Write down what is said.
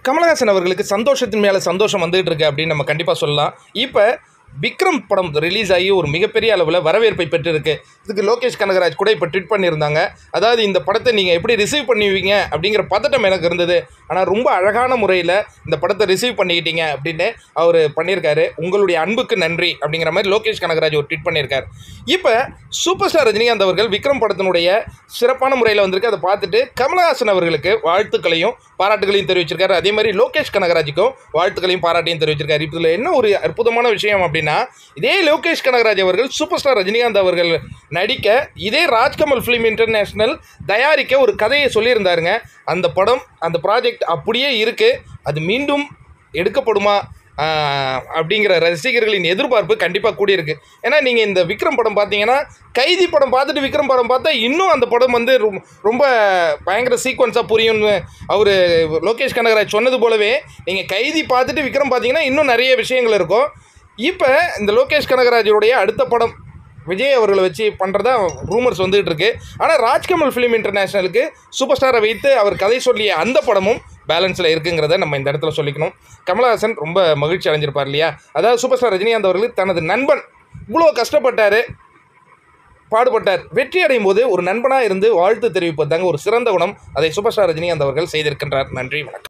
கமலஹாசன் அவர்களுக்கு சந்தோஷத்தின் மேலே சந்தோஷம் வந்துகிட்டு இருக்கு அப்படின்னு நம்ம கண்டிப்பாக சொல்லலாம் இப்போ விக்ரம் படம் ரிலீஸ் ஆகி ஒரு மிகப்பெரிய அளவில் வரவேற்பை பெற்றிருக்கு இதுக்கு லோகேஷ் கனகராஜ் கூட இப்போ ட்வீட் பண்ணியிருந்தாங்க அதாவது இந்த படத்தை நீங்கள் எப்படி ரிசீவ் பண்ணுவீங்க அப்படிங்கிற பதட்டம் எனக்கு இருந்தது ஆனால் ரொம்ப அழகான முறையில் இந்த படத்தை ரிசீவ் பண்ணிக்கிட்டீங்க அப்படின்னு அவர் பண்ணியிருக்காரு உங்களுடைய அன்புக்கு நன்றி அப்படிங்கிற மாதிரி லோகேஷ் கனகராஜ் ஒரு ட்வீட் பண்ணியிருக்காரு இப்போ சூப்பர் ஸ்டார் ரஜினிகாந்த் அவர்கள் விக்ரம் படத்தினுடைய சிறப்பான முறையில் வந்திருக்கு அதை பார்த்துட்டு கமலஹாசன் அவர்களுக்கு வாழ்த்துக்களையும் பாராட்டுகளையும் தெரிவிச்சிருக்காரு அதே மாதிரி லோகேஷ் கனகராஜுக்கும் வாழ்த்துக்களையும் பாராட்டையும் தெரிவிச்சிருக்காரு இதில் என்ன ஒரு அற்புதமான விஷயம் அப்படின்னா இதே லோகேஷ் கனகராஜ் அவர்கள் சூப்பர் ஸ்டார் ரஜினிகாந்த் அவர்கள் நடிக்க இதே ராஜ்கமல் ஃபிலிம் இன்டர்நேஷனல் தயாரிக்க ஒரு கதையை சொல்லியிருந்தாருங்க அந்த படம் அந்த ப்ராஜெக்ட் அப்படியே இருக்குது அது மீண்டும் எடுக்கப்படுமா ஆஹ், அப்படிங்கிற ரசிகர்களின் எதிர்பார்ப்பு கண்டிப்பாக கூடியிருக்கு ஏன்னா நீங்கள் இந்த விக்ரம் படம் பார்த்தீங்கன்னா கைதி படம் பார்த்துட்டு விக்ரம் படம் பார்த்தா இன்னும் அந்த படம் வந்து ரொம்- ரொம்ப பயங்கர சீக்வன்ஸாக புரியும்னு அவர் லோகேஷ் கனகராஜ் சொன்னது போலவே நீங்கள் கைதி பார்த்துட்டு விக்ரம் பார்த்தீங்கன்னா இன்னும் நிறைய விஷயங்கள் இருக்கும் இப்போ இந்த லோகேஷ் கனகராஜுடைய அடுத்த படம் விஜய் அவர்களை வச்சு பண்ணுறதா ரூமர்ஸ் வந்துகிட்டு இருக்கு ஆனால் ராஜ்கமல் ஃபிலிம் இன்டர்நேஷனலுக்கு சூப்பர் ஸ்டாரை வைத்து அவர் கதை சொல்லிய அந்த படமும் பேலன்ஸில் இருக்குங்கிறத நம்ம இந்த இடத்துல சொல்லிக்கணும் கமலஹாசன் ரொம்ப மகிழ்ச்சி அடைஞ்சிருப்பார் இல்லையா அதாவது சூப்பர் ஸ்டார் ரஜினிகாந்த் அவர்கள் தனது நண்பன் இவ்வளோ கஷ்டப்பட்டார் பாடுபட்டார் வெற்றி அடையும் போது ஒரு நண்பனாக இருந்து வாழ்த்து தெரிவிப்பது தாங்க ஒரு சிறந்த குணம் அதை சூப்பர் ஸ்டார் ரஜினிகாந்த் அவர்கள் செய்திருக்கின்றார் நன்றி வணக்கம்